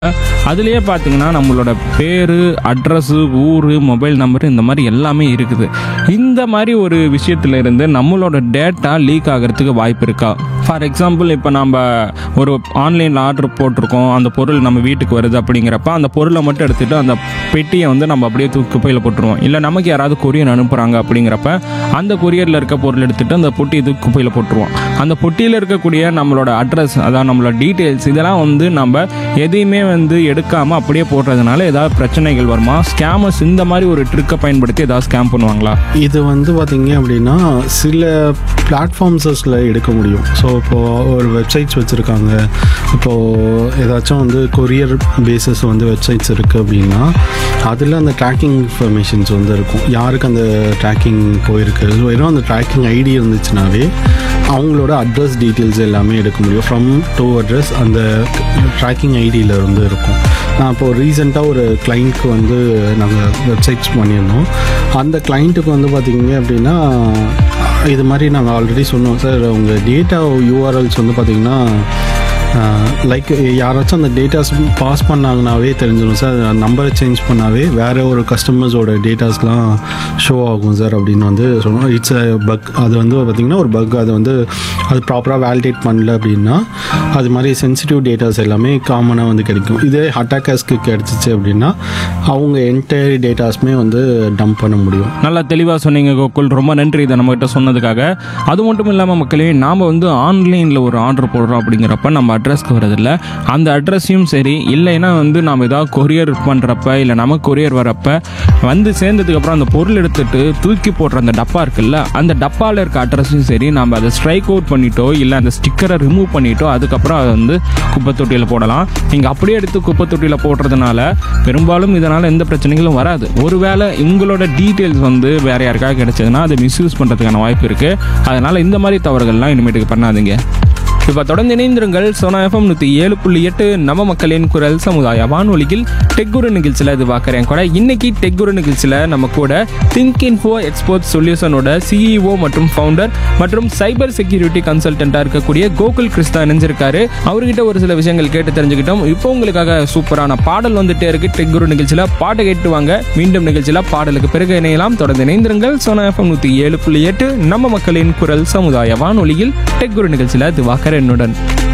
அதுலேயே பார்த்தீங்கன்னா நம்மளோட பேர் அட்ரஸு ஊர் மொபைல் நம்பர் இந்த மாதிரி எல்லாமே இருக்குது இந்த மாதிரி ஒரு விஷயத்துல இருந்து நம்மளோட டேட்டா லீக் ஆகிறதுக்கு வாய்ப்பு இருக்கா ஃபார் எக்ஸாம்பிள் இப்போ நம்ம ஒரு ஆன்லைனில் ஆர்டர் போட்டிருக்கோம் அந்த பொருள் நம்ம வீட்டுக்கு வருது அப்படிங்கிறப்ப அந்த பொருளை மட்டும் எடுத்துகிட்டு அந்த பெட்டியை வந்து நம்ம அப்படியே தூக்கி குப்பையில் போட்டுருவோம் இல்லை நமக்கு யாராவது கொரியர் அனுப்புகிறாங்க அப்படிங்கிறப்ப அந்த கொரியரில் இருக்க பொருள் எடுத்துகிட்டு அந்த பொட்டியை தூக்கி குப்பையில் போட்டுருவோம் அந்த பொட்டியில் இருக்கக்கூடிய நம்மளோட அட்ரஸ் அதாவது நம்மளோட டீட்டெயில்ஸ் இதெல்லாம் வந்து நம்ம எதையுமே வந்து எடுக்காமல் அப்படியே போடுறதுனால ஏதாவது பிரச்சனைகள் வருமா ஸ்கேமர்ஸ் இந்த மாதிரி ஒரு ட்ரிக்கை பயன்படுத்தி ஏதாவது ஸ்கேம் பண்ணுவாங்களா இது வந்து பார்த்தீங்க அப்படின்னா சில பிளாட்ஃபார்ம்ஸஸில் எடுக்க முடியும் ஸோ இப்போது ஒரு வெப்சைட்ஸ் வச்சுருக்காங்க இப்போது ஏதாச்சும் வந்து கொரியர் பேசஸ் வந்து வெப்சைட்ஸ் இருக்குது அப்படின்னா அதில் அந்த ட்ராக்கிங் இன்ஃபர்மேஷன்ஸ் வந்து இருக்கும் யாருக்கு அந்த ட்ராக்கிங் போயிருக்கு ஸோ வெறும் அந்த ட்ராக்கிங் ஐடி இருந்துச்சுனாவே அவங்களோட அட்ரஸ் டீட்டெயில்ஸ் எல்லாமே எடுக்க முடியும் ஃப்ரம் டு அட்ரஸ் அந்த ட்ராக்கிங் ஐடியில் இருந்து இருக்கும் நான் இப்போது ரீசெண்டாக ஒரு கிளைண்ட்க்கு வந்து நாங்கள் வெப்சைட்ஸ் பண்ணியிருந்தோம் அந்த கிளைண்ட்டுக்கு வந்து பார்த்தீங்க அப்படின்னா இது மாதிரி நாங்கள் ஆல்ரெடி சொன்னோம் சார் உங்கள் டேட்டா யூஆர்எல்ஸ் வந்து பார்த்தீங்கன்னா லைக் யாராச்சும் அந்த டேட்டாஸ் பாஸ் பண்ணாங்கனாவே தெரிஞ்சிடும் சார் நம்பரை சேஞ்ச் பண்ணாவே வேறு ஒரு கஸ்டமர்ஸோட டேட்டாஸ்லாம் ஷோ ஆகும் சார் அப்படின்னு வந்து சொன்னோம் இட்ஸ் பக் அது வந்து பார்த்திங்கன்னா ஒரு பக் அது வந்து அது ப்ராப்பராக வேலிடேட் பண்ணல அப்படின்னா அது மாதிரி சென்சிட்டிவ் டேட்டாஸ் எல்லாமே காமனாக வந்து கிடைக்கும் இதே அட்டாக்கர்ஸ்க்கு கிடச்சிச்சு அப்படின்னா அவங்க என்டையர் டேட்டாஸுமே வந்து டம்ப் பண்ண முடியும் நல்லா தெளிவாக சொன்னீங்க கோகுல் ரொம்ப நன்றி இதை நம்மகிட்ட சொன்னதுக்காக அது மட்டும் இல்லாமல் மக்களே நாம் வந்து ஆன்லைனில் ஒரு ஆர்டர் போடுறோம் அப்படிங்கிறப்ப நம்ம அட்ரஸ்க்கு வரதில்ல அந்த அட்ரஸையும் சரி இல்லைன்னா வந்து நாம் ஏதாவது கொரியர் பண்ணுறப்ப இல்லை நமக்கு கொரியர் வரப்ப வந்து சேர்ந்ததுக்கப்புறம் அந்த பொருள் எடுத்துட்டு தூக்கி போடுற அந்த டப்பா இருக்குல்ல அந்த டப்பாவில் இருக்க அட்ரஸையும் சரி நம்ம அதை ஸ்ட்ரைக் அவுட் பண்ணிட்டோ இல்லை அந்த ஸ்டிக்கரை ரிமூவ் பண்ணிட்டோ அதுக்கப்புறம் அதை வந்து குப்பை தொட்டியில் போடலாம் நீங்கள் அப்படியே எடுத்து குப்பை தொட்டியில் போடுறதுனால பெரும்பாலும் இதனால் எந்த பிரச்சனைகளும் வராது ஒருவேளை உங்களோட டீட்டெயில்ஸ் வந்து வேற யாருக்காவது கிடைச்சதுன்னா அதை மிஸ்யூஸ் பண்ணுறதுக்கான வாய்ப்பு இருக்குது அதனால் இந்த மாதிரி தவறுகள்லாம் இனிமேட்டுக்கு பண்ணாதீங்க இப்போ தொடர்ந்து இணைந்திருங்கள் சோனா எஃப்எம் நூற்றி ஏழு புள்ளி எட்டு நம்ம மக்களின் குரல் சமுதாய வானொலியில் டெக்குரு நிகழ்ச்சியில் இது பார்க்குறேன் கூட இன்னைக்கு டெக்குரு நிகழ்ச்சியில் நம்ம கூட திங்க் இன்ஃபோ எக்ஸ்போர்ட் சொல்யூஷனோட சிஇஓ மற்றும் ஃபவுண்டர் மற்றும் சைபர் செக்யூரிட்டி கன்சல்டண்ட்டாக இருக்கக்கூடிய கோகுல் கிருஷ்ணா இணைஞ்சிருக்காரு அவர்கிட்ட ஒரு சில விஷயங்கள் கேட்டு தெரிஞ்சுக்கிட்டோம் இப்போ உங்களுக்காக சூப்பரான பாடல் வந்துட்டே இருக்கு டெக்குரு நிகழ்ச்சியில் பாட்டை கேட்டு வாங்க மீண்டும் நிகழ்ச்சியில் பாடலுக்கு பிறகு இணையலாம் தொடர்ந்து இணைந்திருங்கள் சோனா எஃப்எம் நூற்றி ஏழு புள்ளி எட்டு நம்ம மக்களின் குரல் சமுதாய வானொலியில் டெக்குரு நிகழ்ச்சியில் இது வாக்கர் என்னுடன்